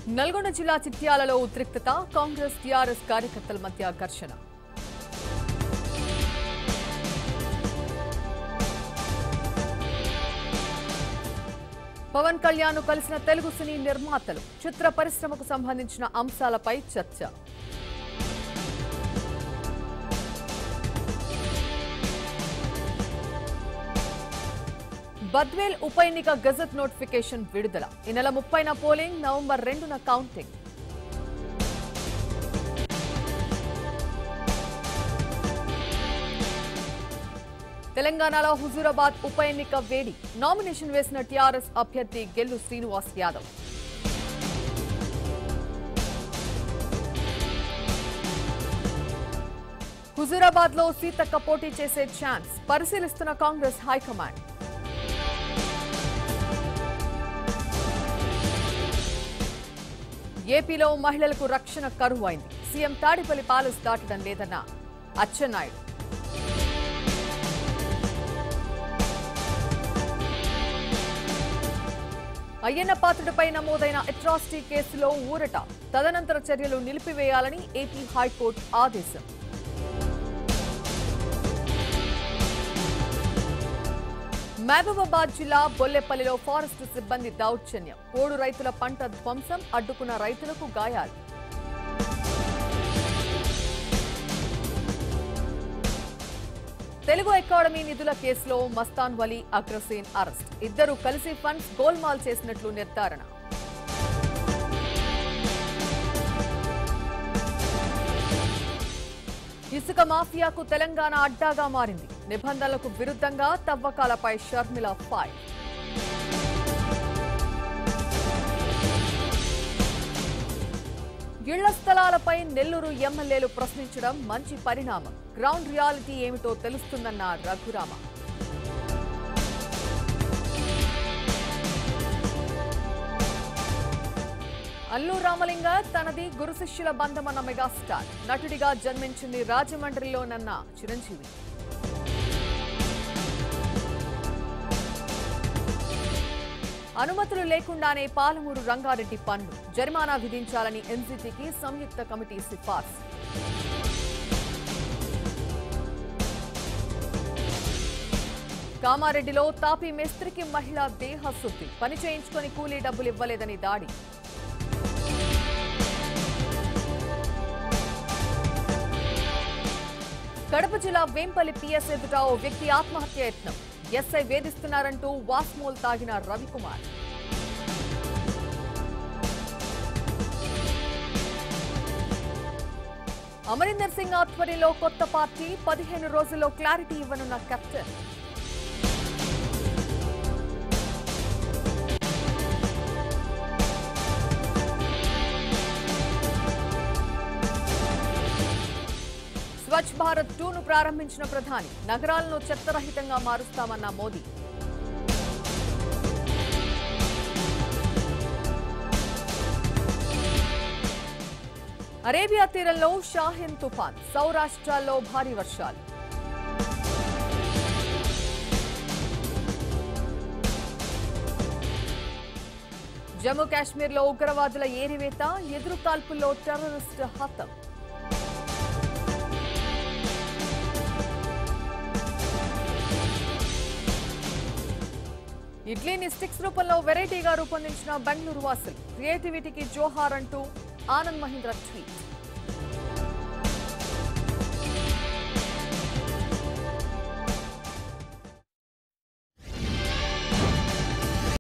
నల్గొండ జిల్లా చిట్యాలలో ఉద్రిక్తత కాంగ్రెస్ టీఆర్ఎస్ కార్యకర్తల మధ్య ఘర్షణ పవన్ కళ్యాణ్ కలిసిన తెలుగు సినీ నిర్మాతలు చిత్ర పరిశ్రమకు సంబంధించిన అంశాలపై చర్చ బద్వేల్ ఉప ఎన్నిక గజెట్ నోటిఫికేషన్ విడుదల ఈ నెల ముప్పైన పోలింగ్ నవంబర్ రెండున కౌంటింగ్ తెలంగాణలో హుజూరాబాద్ ఉప ఎన్నిక వేడి నామినేషన్ వేసిన టీఆర్ఎస్ అభ్యర్థి గెల్లు శ్రీనివాస్ యాదవ్ హుజూరాబాద్ లో సీతక్క పోటీ చేసే ఛాన్స్ పరిశీలిస్తున్న కాంగ్రెస్ హైకమాండ్ ఏపీలో మహిళలకు రక్షణ కరువు అయింది సీఎం తాడిపల్లి ప్యాలెస్ దాటడం లేదన్న అచ్చెన్నాయుడు అయ్యన్న పాత్రుడిపై నమోదైన అట్రాసిటీ కేసులో ఊరట తదనంతర చర్యలు నిలిపివేయాలని ఏపీ హైకోర్టు ఆదేశం మహబూబాబాద్ జిల్లా బొల్లెపల్లిలో ఫారెస్ట్ సిబ్బంది దౌర్జన్యం పోడు రైతుల పంట ధ్వంసం అడ్డుకున్న రైతులకు గాయాలు తెలుగు అకాడమీ నిధుల కేసులో మస్తాన్ వలీ అగ్రసేన్ అరెస్ట్ ఇద్దరు కలిసి ఫండ్స్ గోల్మాల్ చేసినట్లు నిర్ధారణ ఇసుక మాఫియాకు తెలంగాణ అడ్డాగా మారింది నిబంధనలకు విరుద్ధంగా తవ్వకాలపై షర్మిల ఫైర్ ఇళ్ల స్థలాలపై నెల్లూరు ఎమ్మెల్యేలు ప్రశ్నించడం మంచి పరిణామం గ్రౌండ్ రియాలిటీ ఏమిటో తెలుస్తుందన్న రఘురామ అల్లు రామలింగ తనది గురు శిష్యుల బంధమన్న మెగాస్టార్ నటుడిగా జన్మించింది రాజమండ్రిలోనన్న చిరంజీవి అనుమతులు లేకుండానే పాలమూరు రంగారెడ్డి పన్ను జరిమానా విధించాలని ఎన్జీటీకి సంయుక్త కమిటీ సిఫార్సు కామారెడ్డిలో తాపీ మేస్త్రికి మహిళ దేహశుద్ధి పని చేయించుకొని కూలీ డబ్బులు ఇవ్వలేదని దాడి కడప జిల్లా వేంపల్లి పిఎస్ ఎదుట ఓ వ్యక్తి ఆత్మహత్య యత్నం ఎస్ఐ వేధిస్తున్నారంటూ వాస్మోల్ తాగిన రవికుమార్ అమరీందర్ సింగ్ ఆధ్వర్యంలో కొత్త పార్టీ పదిహేను రోజుల్లో క్లారిటీ ఇవ్వనున్న కెప్టెన్ స్వచ్ఛ భారత్ టూను ప్రారంభించిన ప్రధాని నగరాలను చెత్తరహితంగా మారుస్తామన్న మోదీ అరేబియా తీరంలో షాహిన్ తుఫాన్ సౌరాష్ట్రాల్లో భారీ వర్షాలు జమ్మూ కాశ్మీర్లో ఉగ్రవాదుల ఏరివేత ఎదురు కాల్పుల్లో టెర్రరిస్ట్ హతం ఇడ్లీని స్టిక్స్ రూపంలో వెరైటీగా రూపొందించిన బెంగళూరు వాసులు క్రియేటివిటీకి జోహార్ అంటూ ఆనంద్ మహీంద్ర ట్వీట్